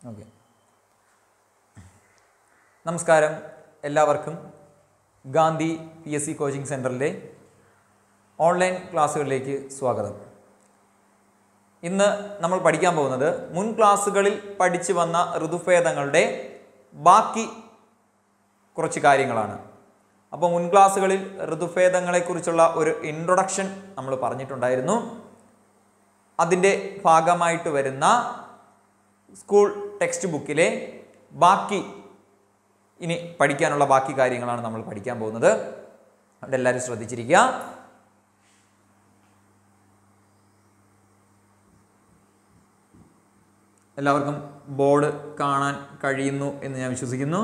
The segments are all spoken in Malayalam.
ഓക്കെ നമസ്കാരം എല്ലാവർക്കും Gandhi P S C coaching സെൻറ്ററിലെ ഓൺലൈൻ ക്ലാസ്സുകളിലേക്ക് സ്വാഗതം ഇന്ന് നമ്മൾ പഠിക്കാൻ പോകുന്നത് മുൻ ക്ലാസ്സുകളിൽ പഠിച്ചു വന്ന ഋതുഭേദങ്ങളുടെ ബാക്കി കുറച്ച് കാര്യങ്ങളാണ് അപ്പോൾ മുൻ ക്ലാസ്സുകളിൽ ഋതുഭേദങ്ങളെക്കുറിച്ചുള്ള ഒരു ഇൻട്രൊഡക്ഷൻ നമ്മൾ പറഞ്ഞിട്ടുണ്ടായിരുന്നു അതിൻ്റെ ഭാഗമായിട്ട് വരുന്ന സ്കൂൾ ടെക്സ്റ്റ് ബുക്കിലെ ബാക്കി ഇനി പഠിക്കാനുള്ള ബാക്കി കാര്യങ്ങളാണ് നമ്മൾ പഠിക്കാൻ പോകുന്നത് അവിടെ എല്ലാവരും ശ്രദ്ധിച്ചിരിക്കുക എല്ലാവർക്കും ബോർഡ് കാണാൻ കഴിയുന്നു എന്ന് ഞാൻ വിശ്വസിക്കുന്നു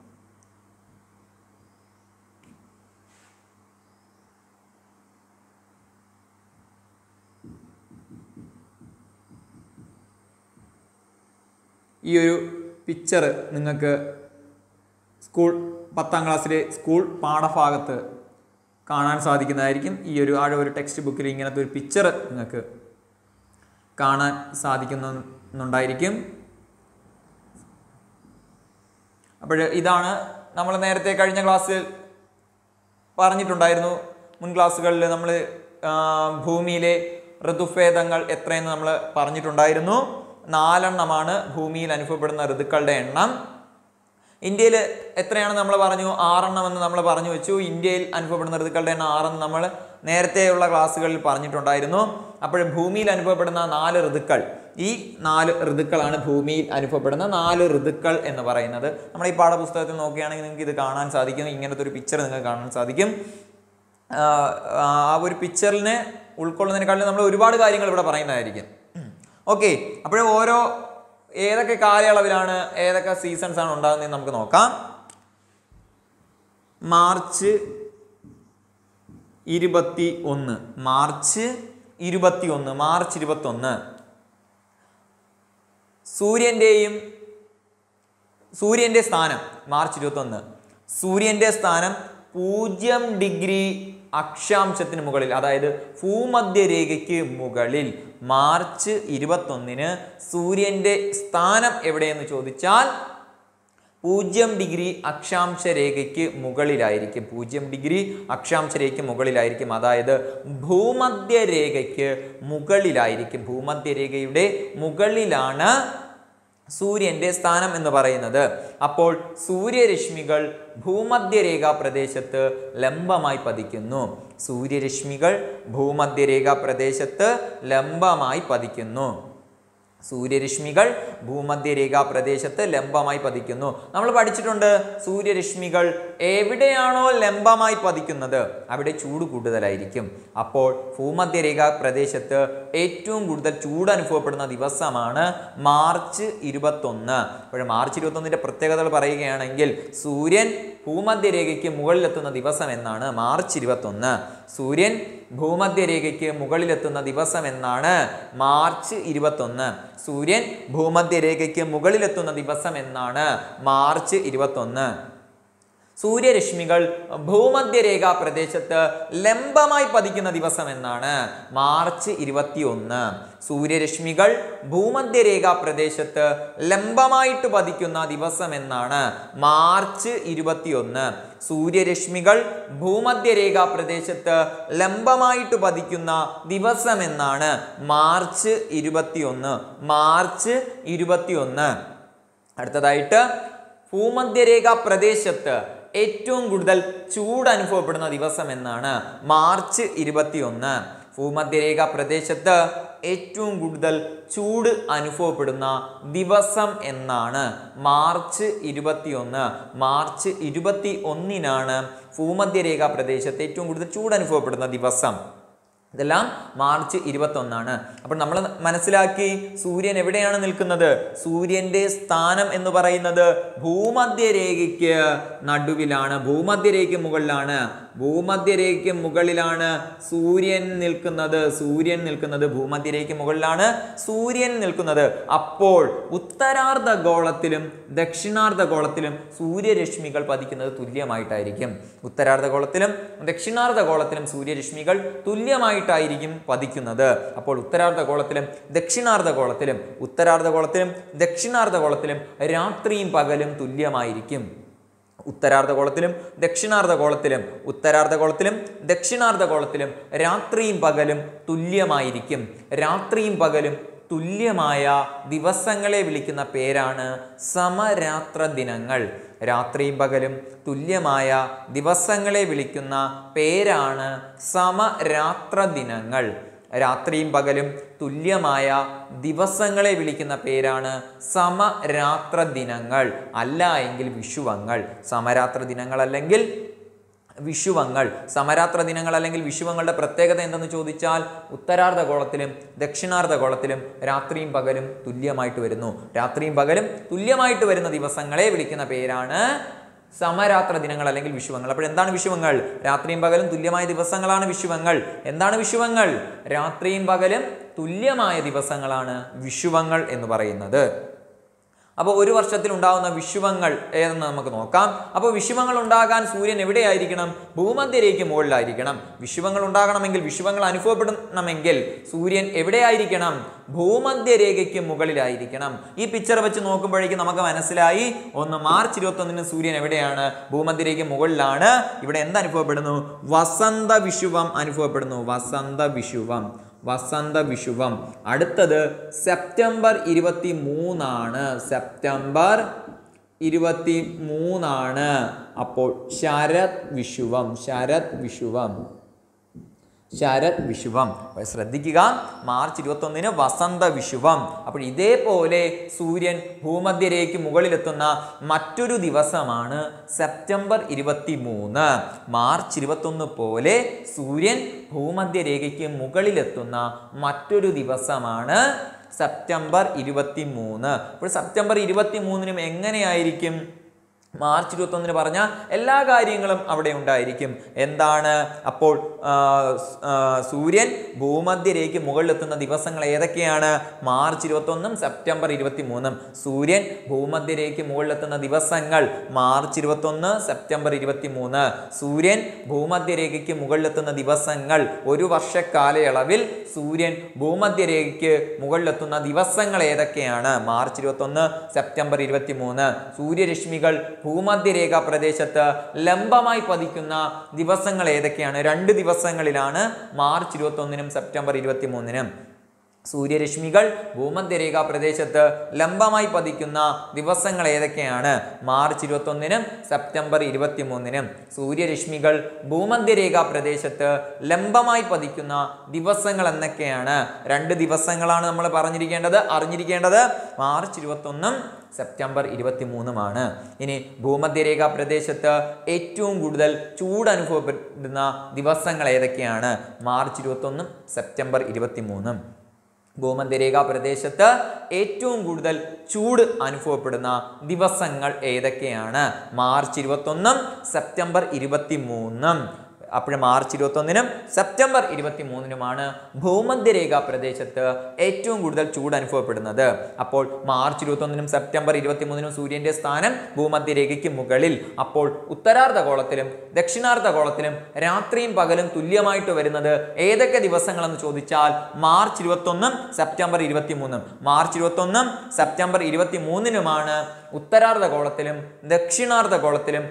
ഈ ഒരു പിക്ചർ നിങ്ങൾക്ക് സ്കൂൾ പത്താം ക്ലാസ്സിലെ സ്കൂൾ പാഠഭാഗത്ത് കാണാൻ സാധിക്കുന്നതായിരിക്കും ഈ ഒരു ആഴ ഒരു ടെക്സ്റ്റ് ബുക്കിൽ ഇങ്ങനത്തെ ഒരു പിക്ചർ നിങ്ങൾക്ക് കാണാൻ സാധിക്കുന്നുണ്ടായിരിക്കും അപ്പോൾ ഇതാണ് നമ്മൾ നേരത്തെ കഴിഞ്ഞ ക്ലാസ്സിൽ പറഞ്ഞിട്ടുണ്ടായിരുന്നു മുൻ ക്ലാസ്സുകളിൽ നമ്മൾ ഭൂമിയിലെ ഋതുഭേദങ്ങൾ എത്രയെന്ന് നമ്മൾ പറഞ്ഞിട്ടുണ്ടായിരുന്നു നാലെണ്ണമാണ് ഭൂമിയിൽ അനുഭവപ്പെടുന്ന ഋതുക്കളുടെ എണ്ണം ഇന്ത്യയിൽ എത്രയാണ് നമ്മൾ പറഞ്ഞു ആറെണ്ണം എന്ന് നമ്മൾ പറഞ്ഞു വെച്ചു ഇന്ത്യയിൽ അനുഭവപ്പെടുന്ന ഋതുക്കളുടെ എണ്ണം ആറെന്ന് നമ്മൾ നേരത്തെയുള്ള ക്ലാസ്സുകളിൽ പറഞ്ഞിട്ടുണ്ടായിരുന്നു അപ്പോൾ ഭൂമിയിൽ അനുഭവപ്പെടുന്ന നാല് ഋതുക്കൾ ഈ നാല് ഋതുക്കളാണ് ഭൂമിയിൽ അനുഭവപ്പെടുന്ന നാല് ഋതുക്കൾ എന്ന് പറയുന്നത് നമ്മുടെ ഈ പാഠപുസ്തകത്തിൽ നോക്കുകയാണെങ്കിൽ നിങ്ങൾക്ക് ഇത് കാണാൻ സാധിക്കും ഇങ്ങനത്തെ ഒരു പിക്ചർ നിങ്ങൾക്ക് കാണാൻ സാധിക്കും ആഹ് ആ ഒരു പിക്ചറിനെ ഉൾക്കൊള്ളുന്നതിനേക്കാളും നമ്മൾ ഒരുപാട് കാര്യങ്ങൾ ഇവിടെ പറയുന്നതായിരിക്കും ഓക്കെ അപ്പോൾ ഓരോ ഏതൊക്കെ കാലയളവിലാണ് ഏതൊക്കെ സീസൺസ് ആണ് ഉണ്ടാകുന്നതെന്ന് നമുക്ക് നോക്കാം മാർച്ച് ഇരുപത്തി ഒന്ന് മാർച്ച് ഇരുപത്തി ഒന്ന് മാർച്ച് ഇരുപത്തി ഒന്ന് സൂര്യൻ്റെയും സൂര്യൻ്റെ സ്ഥാനം മാർച്ച് ഇരുപത്തൊന്ന് സൂര്യൻ്റെ സ്ഥാനം പൂജ്യം ഡിഗ്രി അക്ഷാംശത്തിന് മുകളിൽ അതായത് ഭൂമധ്യരേഖയ്ക്ക് മുകളിൽ മാർച്ച് ഇരുപത്തൊന്നിന് സൂര്യൻ്റെ സ്ഥാനം എവിടെയെന്ന് ചോദിച്ചാൽ പൂജ്യം ഡിഗ്രി അക്ഷാംശ രേഖയ്ക്ക് മുകളിലായിരിക്കും പൂജ്യം ഡിഗ്രി അക്ഷാംശ രേഖയ്ക്ക് മുകളിലായിരിക്കും അതായത് ഭൂമധ്യരേഖയ്ക്ക് മുകളിലായിരിക്കും ഭൂമധ്യരേഖയുടെ മുകളിലാണ് സൂര്യൻ്റെ സ്ഥാനം എന്ന് പറയുന്നത് അപ്പോൾ സൂര്യരശ്മികൾ ഭൂമധ്യരേഖാ പ്രദേശത്ത് ലംബമായി പതിക്കുന്നു സൂര്യരശ്മികൾ ഭൂമധ്യരേഖാ പ്രദേശത്ത് ലംബമായി പതിക്കുന്നു സൂര്യരശ്മികൾ ഭൂമധ്യരേഖാ പ്രദേശത്ത് ലംബമായി പതിക്കുന്നു നമ്മൾ പഠിച്ചിട്ടുണ്ട് സൂര്യരശ്മികൾ എവിടെയാണോ ലംബമായി പതിക്കുന്നത് അവിടെ ചൂട് കൂടുതലായിരിക്കും അപ്പോൾ ഭൂമധ്യരേഖാ പ്രദേശത്ത് ഏറ്റവും കൂടുതൽ ചൂട് അനുഭവപ്പെടുന്ന ദിവസമാണ് മാർച്ച് ഇരുപത്തൊന്ന് അപ്പോൾ മാർച്ച് ഇരുപത്തൊന്നിൻ്റെ പ്രത്യേകതകൾ പറയുകയാണെങ്കിൽ സൂര്യൻ ഭൂമധ്യരേഖയ്ക്ക് മുകളിലെത്തുന്ന ദിവസം എന്നാണ് മാർച്ച് ഇരുപത്തൊന്ന് സൂര്യൻ ഭൂമധ്യരേഖയ്ക്ക് മുകളിലെത്തുന്ന ദിവസം എന്നാണ് മാർച്ച് ഇരുപത്തൊന്ന് സൂര്യൻ ഭൂമധ്യരേഖയ്ക്ക് മുകളിലെത്തുന്ന ദിവസം എന്നാണ് മാർച്ച് ഇരുപത്തൊന്ന് സൂര്യരശ്മികൾ ഭൂമധ്യരേഖാ പ്രദേശത്ത് ലംബമായി പതിക്കുന്ന ദിവസം എന്നാണ് മാർച്ച് ഇരുപത്തി ഒന്ന് സൂര്യരശ്മികൾ ഭൂമധ്യരേഖാ പ്രദേശത്ത് ലംബമായിട്ട് പതിക്കുന്ന ദിവസം എന്നാണ് മാർച്ച് ഇരുപത്തിയൊന്ന് സൂര്യരശ്മികൾ ഭൂമധ്യരേഖാ പ്രദേശത്ത് ലംബമായിട്ട് പതിക്കുന്ന ദിവസം എന്നാണ് മാർച്ച് ഇരുപത്തിയൊന്ന് മാർച്ച് ഇരുപത്തിയൊന്ന് അടുത്തതായിട്ട് ഭൂമധ്യരേഖാ പ്രദേശത്ത് ഏറ്റവും കൂടുതൽ ചൂട് അനുഭവപ്പെടുന്ന ദിവസം എന്നാണ് മാർച്ച് ഇരുപത്തിയൊന്ന് ഭൂമധ്യരേഖാ പ്രദേശത്ത് ഏറ്റവും കൂടുതൽ ചൂട് അനുഭവപ്പെടുന്ന ദിവസം എന്നാണ് മാർച്ച് ഇരുപത്തിയൊന്ന് മാർച്ച് ഇരുപത്തി ഒന്നിനാണ് ഭൂമധ്യരേഖാ പ്രദേശത്ത് ഏറ്റവും കൂടുതൽ ചൂട് അനുഭവപ്പെടുന്ന ദിവസം ഇതെല്ലാം മാർച്ച് ഇരുപത്തൊന്നാണ് അപ്പോൾ നമ്മൾ മനസ്സിലാക്കി സൂര്യൻ എവിടെയാണ് നിൽക്കുന്നത് സൂര്യൻ്റെ സ്ഥാനം എന്ന് പറയുന്നത് ഭൂമധ്യരേഖയ്ക്ക് നടുവിലാണ് ഭൂമധ്യരേഖയ്ക്ക് മുകളിലാണ് ഭൂമധ്യരേഖയ്ക്ക് മുകളിലാണ് സൂര്യൻ നിൽക്കുന്നത് സൂര്യൻ നിൽക്കുന്നത് ഭൂമധ്യരേഖയ്ക്ക് മുകളിലാണ് സൂര്യൻ നിൽക്കുന്നത് അപ്പോൾ ഉത്തരാർദ്ധ ഗോളത്തിലും ദക്ഷിണാർദ്ധ ഗോളത്തിലും സൂര്യരശ്മികൾ പതിക്കുന്നത് തുല്യമായിട്ടായിരിക്കും ഉത്തരാർദ്ധ ഗോളത്തിലും ദക്ഷിണാർദ്ധ ഗോളത്തിലും സൂര്യരശ്മികൾ തുല്യമായിട്ടായിരിക്കും പതിക്കുന്നത് അപ്പോൾ ഉത്തരാർദ്ധ ഗോളത്തിലും ദക്ഷിണാർദ്ധ ഗോളത്തിലും ഉത്തരാർദ്ധ ഗോളത്തിലും ദക്ഷിണാർദ്ധ ഗോളത്തിലും രാത്രിയും പകലും തുല്യമായിരിക്കും ഉത്തരാർദ്ധഗോളത്തിലും ദക്ഷിണാർദ്ധഗോളത്തിലും ഉത്തരാർദ്ധഗോളത്തിലും ദക്ഷിണാർദ്ധഗോളത്തിലും രാത്രിയും പകലും തുല്യമായിരിക്കും രാത്രിയും പകലും തുല്യമായ ദിവസങ്ങളെ വിളിക്കുന്ന പേരാണ് സമരാത്ര ദിനങ്ങൾ രാത്രിയും പകലും തുല്യമായ ദിവസങ്ങളെ വിളിക്കുന്ന പേരാണ് സമരാത്ര ദിനങ്ങൾ രാത്രിയും പകലും തുല്യമായ ദിവസങ്ങളെ വിളിക്കുന്ന പേരാണ് സമരാത്ര ദിനങ്ങൾ അല്ല എങ്കിൽ വിഷുവങ്ങൾ സമരാത്ര ദിനങ്ങൾ അല്ലെങ്കിൽ വിഷുവങ്ങൾ സമരാത്ര ദിനങ്ങൾ അല്ലെങ്കിൽ വിഷുവങ്ങളുടെ പ്രത്യേകത എന്തെന്ന് ചോദിച്ചാൽ ഉത്തരാർദ്ധഗോളത്തിലും ദക്ഷിണാർദ്ധഗോളത്തിലും രാത്രിയും പകലും തുല്യമായിട്ട് വരുന്നു രാത്രിയും പകലും തുല്യമായിട്ട് വരുന്ന ദിവസങ്ങളെ വിളിക്കുന്ന പേരാണ് സമരാത്ര ദിനങ്ങൾ അല്ലെങ്കിൽ വിഷുവങ്ങൾ അപ്പോൾ എന്താണ് വിഷുവങ്ങൾ രാത്രിയും പകലും തുല്യമായ ദിവസങ്ങളാണ് വിഷുവങ്ങൾ എന്താണ് വിഷുവങ്ങൾ രാത്രിയും പകലും തുല്യമായ ദിവസങ്ങളാണ് വിഷുവങ്ങൾ എന്ന് പറയുന്നത് അപ്പോൾ ഒരു വർഷത്തിൽ ഉണ്ടാകുന്ന വിഷുവങ്ങൾ ഏതെന്ന് നമുക്ക് നോക്കാം അപ്പോൾ വിഷുവങ്ങൾ ഉണ്ടാകാൻ സൂര്യൻ എവിടെയായിരിക്കണം ഭൂമധ്യരേഖയ്ക്ക് മുകളിലായിരിക്കണം വിഷുവങ്ങൾ ഉണ്ടാകണമെങ്കിൽ വിഷുവങ്ങൾ അനുഭവപ്പെടണമെങ്കിൽ സൂര്യൻ എവിടെയായിരിക്കണം ഭൂമധ്യരേഖയ്ക്ക് മുകളിലായിരിക്കണം ഈ പിക്ചർ വെച്ച് നോക്കുമ്പോഴേക്കും നമുക്ക് മനസ്സിലായി ഒന്ന് മാർച്ച് ഇരുപത്തൊന്നിന് സൂര്യൻ എവിടെയാണ് ഭൂമധ്യരേഖയ്ക്ക് മുകളിലാണ് ഇവിടെ എന്ത് അനുഭവപ്പെടുന്നു വസന്ത വിഷുവം അനുഭവപ്പെടുന്നു വസന്ത വിഷുവം വസന്ത വിഷുവം അടുത്തത് സെപ്റ്റംബർ ഇരുപത്തി മൂന്നാണ് സെപ്റ്റംബർ ഇരുപത്തി മൂന്നാണ് അപ്പോൾ ശരത് വിഷുവം ശരത് വിഷുവം ശരത് വിഷുവം അപ്പോൾ ശ്രദ്ധിക്കുക മാർച്ച് ഇരുപത്തൊന്നിന് വസന്ത വിഷുവം അപ്പോൾ ഇതേപോലെ സൂര്യൻ ഭൂമധ്യരേഖയ്ക്ക് മുകളിലെത്തുന്ന മറ്റൊരു ദിവസമാണ് സെപ്റ്റംബർ ഇരുപത്തി മൂന്ന് മാർച്ച് ഇരുപത്തൊന്ന് പോലെ സൂര്യൻ ഭൂമധ്യരേഖയ്ക്ക് മുകളിലെത്തുന്ന മറ്റൊരു ദിവസമാണ് സെപ്റ്റംബർ ഇരുപത്തി മൂന്ന് അപ്പോൾ സെപ്റ്റംബർ ഇരുപത്തി മൂന്നിനും എങ്ങനെയായിരിക്കും മാർച്ച് ഇരുപത്തൊന്നിന് പറഞ്ഞ എല്ലാ കാര്യങ്ങളും അവിടെ ഉണ്ടായിരിക്കും എന്താണ് അപ്പോൾ ആ, സ്- ആ, സൂര്യൻ ഭൂമധ്യരേഖയ്ക്ക് മുകളിലെത്തുന്ന ദിവസങ്ങൾ ഏതൊക്കെയാണ് മാർച്ച് ഇരുപത്തൊന്നും സെപ്റ്റംബർ ഇരുപത്തി മൂന്നും സൂര്യൻ ഭൂമധ്യരേഖയ്ക്ക് മുകളിലെത്തുന്ന ദിവസങ്ങൾ മാർച്ച് ഇരുപത്തൊന്ന് സെപ്റ്റംബർ ഇരുപത്തി മൂന്ന് സൂര്യൻ ഭൂമധ്യരേഖയ്ക്ക് മുകളിലെത്തുന്ന ദിവസങ്ങൾ ഒരു വർഷ കാലയളവിൽ സൂര്യൻ ഭൂമധ്യരേഖയ്ക്ക് മുകളിലെത്തുന്ന ദിവസങ്ങൾ ഏതൊക്കെയാണ് മാർച്ച് ഇരുപത്തൊന്ന് സെപ്റ്റംബർ ഇരുപത്തി മൂന്ന് സൂര്യരശ്മികൾ ഭൂമധ്യരേഖ പ്രദേശത്ത് ലംബമായി പതിക്കുന്ന ദിവസങ്ങൾ ഏതൊക്കെയാണ് രണ്ട് ദിവസങ്ങളിലാണ് മാർച്ച് ഇരുപത്തൊന്നിനും സെപ്റ്റംബർ ഇരുപത്തി മൂന്നിനും സൂര്യരശ്മികൾ ഭൂമധ്യരേഖ പ്രദേശത്ത് ലംബമായി പതിക്കുന്ന ദിവസങ്ങൾ ഏതൊക്കെയാണ് മാർച്ച് ഇരുപത്തൊന്നിനും സെപ്റ്റംബർ ഇരുപത്തിമൂന്നിനും സൂര്യരശ്മികൾ ഭൂമധ്യരേഖ പ്രദേശത്ത് ലംബമായി പതിക്കുന്ന ദിവസങ്ങൾ എന്നൊക്കെയാണ് രണ്ട് ദിവസങ്ങളാണ് നമ്മൾ പറഞ്ഞിരിക്കേണ്ടത് അറിഞ്ഞിരിക്കേണ്ടത് മാർച്ച് ഇരുപത്തൊന്നും സെപ്റ്റംബർ ഇരുപത്തിമൂന്നുമാണ് ഇനി ഭൂമധ്യരേഖ പ്രദേശത്ത് ഏറ്റവും കൂടുതൽ ചൂട് അനുഭവപ്പെടുന്ന ദിവസങ്ങൾ ഏതൊക്കെയാണ് മാർച്ച് ഇരുപത്തൊന്നും സെപ്റ്റംബർ ഇരുപത്തിമൂന്നും ഭൂമധ്യരേഖ പ്രദേശത്ത് ഏറ്റവും കൂടുതൽ ചൂട് അനുഭവപ്പെടുന്ന ദിവസങ്ങൾ ഏതൊക്കെയാണ് മാർച്ച് ഇരുപത്തൊന്നും സെപ്റ്റംബർ ഇരുപത്തി മൂന്നും അപ്പോൾ മാർച്ച് ഇരുപത്തൊന്നിനും സെപ്റ്റംബർ ഇരുപത്തി മൂന്നിനുമാണ് ഭൂമധ്യരേഖ പ്രദേശത്ത് ഏറ്റവും കൂടുതൽ ചൂട് അനുഭവപ്പെടുന്നത് അപ്പോൾ മാർച്ച് ഇരുപത്തൊന്നിനും സെപ്റ്റംബർ ഇരുപത്തി മൂന്നിനും സൂര്യന്റെ സ്ഥാനം ഭൂമധ്യരേഖയ്ക്ക് മുകളിൽ അപ്പോൾ ഉത്തരാർദ്ധഗോളത്തിലും ദക്ഷിണാർദ്ധഗോളത്തിലും രാത്രിയും പകലും തുല്യമായിട്ട് വരുന്നത് ഏതൊക്കെ ദിവസങ്ങളെന്ന് ചോദിച്ചാൽ മാർച്ച് ഇരുപത്തൊന്നും സെപ്റ്റംബർ ഇരുപത്തി മൂന്നും മാർച്ച് ഇരുപത്തൊന്നും സെപ്റ്റംബർ ഇരുപത്തി മൂന്നിനുമാണ് ഉത്തരാർദ്ധഗോളത്തിലും ദക്ഷിണാർദ്ധഗോളത്തിലും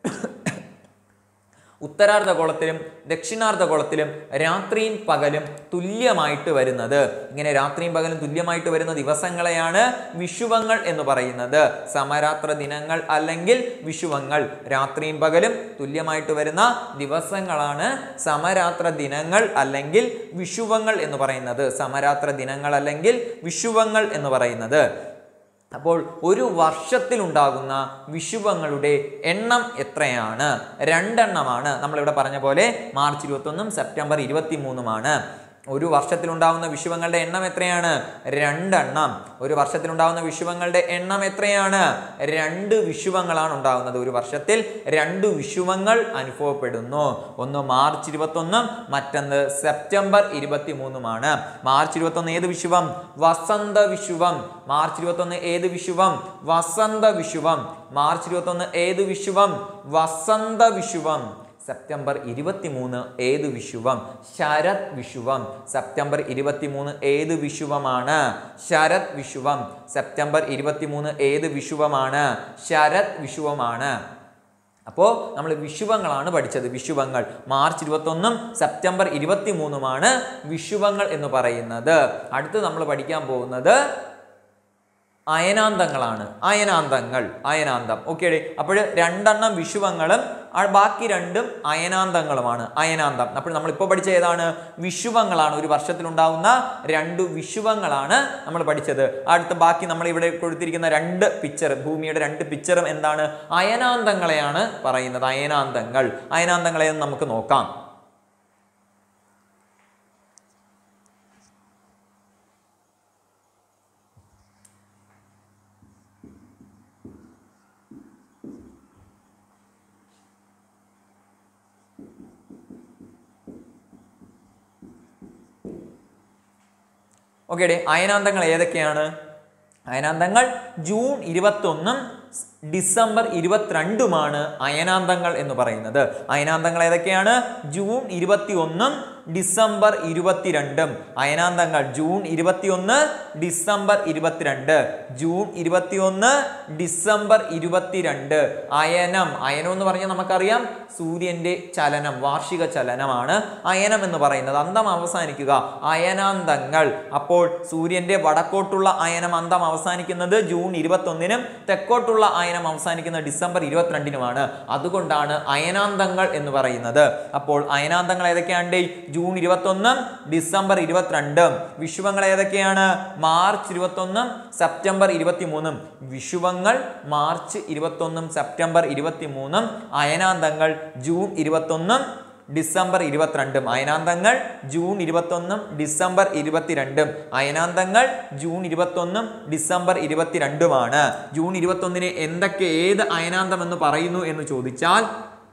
ഉത്തരാർദ്ധഗോളത്തിലും ദക്ഷിണാർദ്ധഗോളത്തിലും രാത്രിയും പകലും തുല്യമായിട്ട് വരുന്നത് ഇങ്ങനെ രാത്രിയും പകലും തുല്യമായിട്ട് വരുന്ന ദിവസങ്ങളെയാണ് വിഷുവങ്ങൾ എന്ന് പറയുന്നത് സമരാത്ര ദിനങ്ങൾ അല്ലെങ്കിൽ വിഷുവങ്ങൾ രാത്രിയും പകലും തുല്യമായിട്ട് വരുന്ന ദിവസങ്ങളാണ് സമരാത്ര ദിനങ്ങൾ അല്ലെങ്കിൽ വിഷുവങ്ങൾ എന്ന് പറയുന്നത് സമരാത്ര ദിനങ്ങൾ അല്ലെങ്കിൽ വിഷുവങ്ങൾ എന്ന് പറയുന്നത് അപ്പോൾ ഒരു വർഷത്തിലുണ്ടാകുന്ന വിഷുവങ്ങളുടെ എണ്ണം എത്രയാണ് രണ്ടെണ്ണമാണ് നമ്മളിവിടെ പറഞ്ഞ പോലെ മാർച്ച് ഇരുപത്തൊന്നും സെപ്റ്റംബർ ഇരുപത്തി മൂന്നുമാണ് ഒരു വർഷത്തിലുണ്ടാവുന്ന വിഷുവങ്ങളുടെ എണ്ണം എത്രയാണ് രണ്ടെണ്ണം ഒരു വർഷത്തിലുണ്ടാവുന്ന വിഷുവങ്ങളുടെ എണ്ണം എത്രയാണ് രണ്ട് വിഷുവങ്ങളാണ് ഉണ്ടാകുന്നത് ഒരു വർഷത്തിൽ രണ്ട് വിഷുവങ്ങൾ അനുഭവപ്പെടുന്നു ഒന്ന് മാർച്ച് ഇരുപത്തൊന്നും മറ്റൊന്ന് സെപ്റ്റംബർ ഇരുപത്തി മൂന്നുമാണ് മാർച്ച് ഇരുപത്തൊന്ന് ഏത് വിഷുവം വസന്ത വിഷുവം മാർച്ച് ഇരുപത്തൊന്ന് ഏത് വിഷുവം വസന്ത വിഷുവം മാർച്ച് ഇരുപത്തൊന്ന് ഏത് വിഷുവം വസന്ത വിഷുവം സെപ്റ്റംബർ ഇരുപത്തിമൂന്ന് ഏത് വിഷുവം ശരത് വിഷുവം സെപ്റ്റംബർ ഇരുപത്തിമൂന്ന് ഏത് വിഷുവമാണ് ശരത് വിഷുവം സെപ്റ്റംബർ ഇരുപത്തിമൂന്ന് ഏത് വിഷുവമാണ് ശരത് വിഷുവമാണ് അപ്പോൾ നമ്മൾ വിഷുവങ്ങളാണ് പഠിച്ചത് വിഷുവങ്ങൾ മാർച്ച് ഇരുപത്തൊന്നും സെപ്റ്റംബർ ഇരുപത്തി മൂന്നുമാണ് വിഷുവങ്ങൾ എന്ന് പറയുന്നത് അടുത്ത് നമ്മൾ പഠിക്കാൻ പോകുന്നത് അയനാന്തങ്ങളാണ് അയനാന്തങ്ങൾ അയനാന്തം ഓക്കെ അപ്പോൾ രണ്ടെണ്ണം വിഷുവങ്ങളും ആ ബാക്കി രണ്ടും അയനാന്തങ്ങളുമാണ് അയനാന്തം അപ്പോൾ നമ്മൾ ഇപ്പോൾ പഠിച്ച ഏതാണ് വിഷുവങ്ങളാണ് ഒരു വർഷത്തിലുണ്ടാവുന്ന രണ്ട് വിഷുവങ്ങളാണ് നമ്മൾ പഠിച്ചത് അടുത്ത ബാക്കി നമ്മൾ ഇവിടെ കൊടുത്തിരിക്കുന്ന രണ്ട് പിക്ചർ ഭൂമിയുടെ രണ്ട് പിക്ചറും എന്താണ് അയനാന്തങ്ങളെയാണ് പറയുന്നത് അയനാന്തങ്ങൾ അയനാന്തങ്ങളെ ഒന്ന് നമുക്ക് നോക്കാം ഓക്കെ ഡേ അയനാന്തങ്ങൾ ഏതൊക്കെയാണ് അയനാന്തങ്ങൾ ജൂൺ ഇരുപത്തൊന്നും ഡിസംബർ ഇരുപത്തിരണ്ടുമാണ് അയനാന്തങ്ങൾ എന്ന് പറയുന്നത് അയനാന്തങ്ങൾ ഏതൊക്കെയാണ് ജൂൺ ഇരുപത്തി ഒന്നും ഡിസംബർ ഇരുപത്തിരണ്ടും അയനാന്തങ്ങൾ ജൂൺ ഇരുപത്തിയൊന്ന് ഡിസംബർ ഇരുപത്തിരണ്ട് ജൂൺ ഇരുപത്തിയൊന്ന് ഡിസംബർ ഇരുപത്തിരണ്ട് അയനം അയനം എന്ന് പറഞ്ഞാൽ നമുക്കറിയാം സൂര്യന്റെ ചലനം വാർഷിക ചലനമാണ് അയനം എന്ന് പറയുന്നത് അന്തം അവസാനിക്കുക അയനാന്തങ്ങൾ അപ്പോൾ സൂര്യന്റെ വടക്കോട്ടുള്ള അയനം അന്തം അവസാനിക്കുന്നത് ജൂൺ ഇരുപത്തൊന്നിനും തെക്കോട്ടുള്ള അയനം അവസാനിക്കുന്നത് ഡിസംബർ ഇരുപത്തിരണ്ടിനുമാണ് അതുകൊണ്ടാണ് അയനാന്തങ്ങൾ എന്ന് പറയുന്നത് അപ്പോൾ അയനാന്തങ്ങൾ ഏതൊക്കെയാണ് ജൂൺ ഇരുപത്തൊന്നും ഡിസംബർ ഇരുപത്തിരണ്ടും വിഷുവങ്ങൾ ഏതൊക്കെയാണ് മാർച്ച് ഇരുപത്തൊന്നും സെപ്റ്റംബർ ഇരുപത്തിമൂന്നും വിഷുവങ്ങൾ മാർച്ച് ഇരുപത്തൊന്നും സെപ്റ്റംബർ ഇരുപത്തിമൂന്നും അയനാന്തങ്ങൾ ജൂൺ ഇരുപത്തൊന്നും ഡിസംബർ ഇരുപത്തിരണ്ടും അയനാന്തങ്ങൾ ജൂൺ ഇരുപത്തൊന്നും ഡിസംബർ ഇരുപത്തിരണ്ടും അയനാന്തങ്ങൾ ജൂൺ ഇരുപത്തൊന്നും ഡിസംബർ ഇരുപത്തിരണ്ടുമാണ് ജൂൺ ഇരുപത്തൊന്നിന് എന്തൊക്കെ ഏത് അയനാന്തം എന്ന് പറയുന്നു എന്ന് ചോദിച്ചാൽ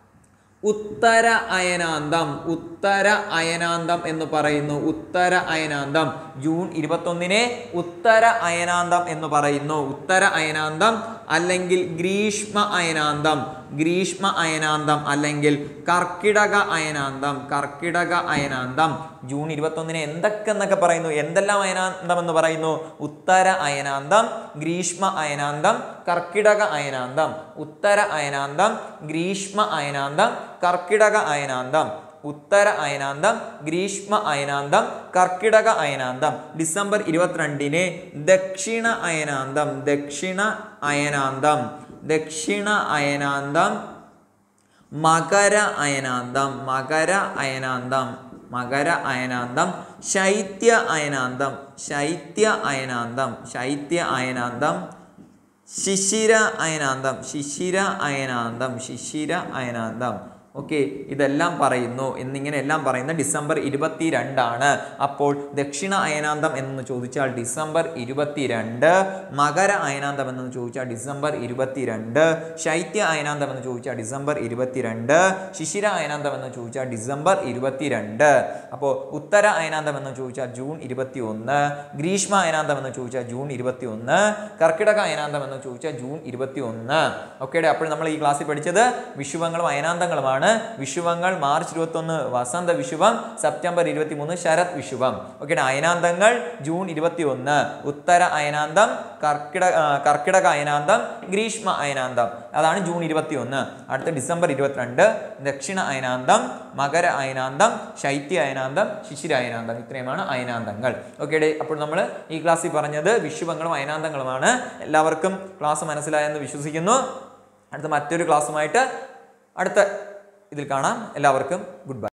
ഉത്തര അയനാന്തം ഉത്തര അയനാന്തം എന്ന് പറയുന്നു ഉത്തര അയനാന്തം ജൂൺ ഇരുപത്തൊന്നിനെ ഉത്തര അയനാന്തം എന്ന് പറയുന്നു ഉത്തര അയനാന്തം അല്ലെങ്കിൽ ഗ്രീഷ്മ അയനാന്തം ഗ്രീഷ്മ അയനാന്തം അല്ലെങ്കിൽ കർക്കിടക അയനാന്തം കർക്കിടക അയനാന്തം ജൂൺ ഇരുപത്തൊന്നിന് എന്തൊക്കെ എന്നൊക്കെ പറയുന്നു എന്തെല്ലാം അയനാന്തം എന്ന് പറയുന്നു ഉത്തര അയനാന്തം ഗ്രീഷ്മ അയനാന്തം കർക്കിടക അയനാന്തം ഉത്തര അയനാന്തം ഗ്രീഷ്മ അയനാന്തം കർക്കിടക അയനാന്തം ഉത്തര അയനാന്തം ഗ്രീഷ്മ അയനാന്തം കർക്കിടക അയനാന്തം ഡിസംബർ ഇരുപത്തിരണ്ടിന് ദക്ഷിണ അയനാന്തം ദക്ഷിണ അയനാന്തം ദക്ഷിണ അയനാന്തം മകര അയനാന്തം മകര അയനാന്തം മകര അയനാന്തം ശൈത്യ അയനാന്തം ശൈത്യ അയനാന്തം ശൈത്യ അയനാന്തം ശിശിര അയനാന്തം ശിശിര അയനാന്തം ശിശിര അയനാന്തം ഓക്കെ ഇതെല്ലാം പറയുന്നു എന്നിങ്ങനെ എല്ലാം പറയുന്ന ഡിസംബർ ഇരുപത്തി രണ്ടാണ് അപ്പോൾ ദക്ഷിണ അയനാന്തം എന്ന് ചോദിച്ചാൽ ഡിസംബർ ഇരുപത്തിരണ്ട് മകര അയനാന്തം എന്ന് ചോദിച്ചാൽ ഡിസംബർ ഇരുപത്തിരണ്ട് ശൈത്യ അയനാന്തം എന്ന് ചോദിച്ചാൽ ഡിസംബർ ഇരുപത്തിരണ്ട് ശിശിര അയനാന്തം എന്ന് ചോദിച്ചാൽ ഡിസംബർ ഇരുപത്തിരണ്ട് അപ്പോൾ ഉത്തര അയനാന്തം എന്ന് ചോദിച്ചാൽ ജൂൺ ഇരുപത്തി ഒന്ന് ഗ്രീഷ്മ അയനാന്തം എന്ന് ചോദിച്ചാൽ ജൂൺ ഇരുപത്തി ഒന്ന് കർക്കിടക അയനാന്തം എന്ന് ചോദിച്ചാൽ ജൂൺ ഇരുപത്തി ഒന്ന് ഓക്കെ അപ്പോൾ നമ്മൾ ഈ ക്ലാസ്സിൽ പഠിച്ചത് വിഷുവങ്ങളും അയനാന്തങ്ങളുമാണ് വിഷുവങ്ങൾ മാർച്ച് ഇരുപത്തൊന്ന് വസന്ത വിഷുവം സെപ്റ്റംബർ ഇരുപത്തി മൂന്ന് ശരത് വിഷുവം ഓക്കെ അയനാന്തങ്ങൾ ജൂൺ ഇരുപത്തി ഒന്ന് ഉത്തര അയനാന്തം കർക്കിടക ആ, കർക്കിടക അയനാന്തം ഗ്രീഷ്മ അയനാന്തം അതാണ് ജൂൺ ഇരുപത്തി ഒന്ന് അടുത്ത ഡിസംബർ ഇരുപത്തിരണ്ട് ദക്ഷിണ അയനാന്തം മകര അയനാന്തം ശൈത്യ അയനാന്തം ശിശിര അയനാന്തം ഇത്രയുമാണ് അയനാന്തങ്ങൾ ഓക്കെ അപ്പോൾ നമ്മൾ ഈ ക്ലാസ്സിൽ പറഞ്ഞത് വിഷുവങ്ങളും അയനാന്തങ്ങളുമാണ് എല്ലാവർക്കും ക്ലാസ് മനസ്സിലായെന്ന് വിശ്വസിക്കുന്നു അടുത്ത മറ്റൊരു ക്ലാസ്സുമായിട്ട് അടുത്ത ഇതിൽ കാണാം എല്ലാവർക്കും ഗുഡ് ബൈ